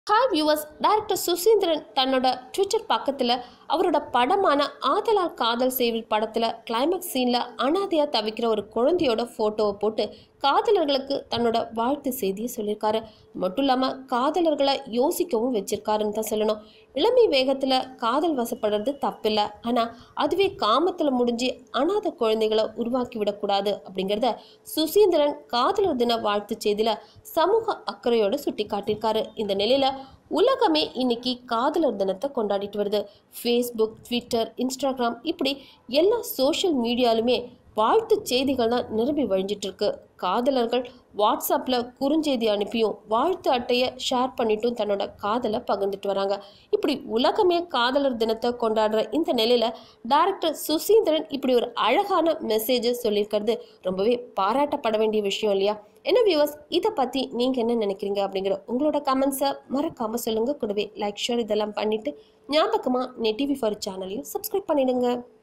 hi viewers director Suseenthiran தன்னோட Twitter பக்கத்தில் அவரோட படமான ஆதலால் காதல் சேவில் படத்தில் கிளைமேக்ஸ் சீனில் அனாதையாக தவிக்கிற ஒரு குழந்தையோட ஃபோட்டோவை போட்டு காதலர்களுக்கு தன்னோட வாழ்த்து செய்தியை சொல்லியிருக்காரு மட்டும் இல்லாமல் காதலர்களை யோசிக்கவும் வச்சிருக்காருன்னு தான் சொல்லணும் இளமை வேகத்தில் காதல் வசப்படுறது தப்பில்லை ஆனால் அதுவே காமத்தில் முடிஞ்சு அனாதை குழந்தைகளை உருவாக்கி விடக்கூடாது அப்படிங்கிறத சுசீந்திரன் காதலர் தின வாழ்த்து செய்தியில் சமூக அக்கறையோடு சுட்டி காட்டியிருக்காரு இந்த நிலையில் உலகமே இன்னைக்கு காதலர் தினத்தை கொண்டாடிட்டு வருது ஃபேஸ்புக் ட்விட்டர் இன்ஸ்டாகிராம் இப்படி எல்லா சோஷியல் மீடியாலுமே வாழ்த்து செய்திகள் தான் நிரம்பி வழிஞ்சிட்டு இருக்கு காதலர்கள் வாட்ஸ்அப்பில் குறுஞ்செய்தி அனுப்பியும் வாழ்த்து அட்டையை ஷேர் பண்ணிட்டும் தன்னோட காதலை பகிர்ந்துட்டு வராங்க இப்படி உலகமே காதலர் தினத்தை கொண்டாடுற இந்த நிலையில் டைரக்டர் சுசீந்திரன் இப்படி ஒரு அழகான மெசேஜை சொல்லியிருக்கிறது ரொம்பவே பாராட்டப்பட வேண்டிய விஷயம் இல்லையா என்ன வியூவர்ஸ் இதை பற்றி நீங்கள் என்ன நினைக்கிறீங்க அப்படிங்கிற உங்களோட கமெண்ட்ஸை மறக்காமல் சொல்லுங்கள் கூடவே லைக் ஷேர் இதெல்லாம் பண்ணிவிட்டு ஞாபகமாக நெட்டிவி ஃபார் சேனலையும் சப்ஸ்கிரைப் பண்ணிடுங்க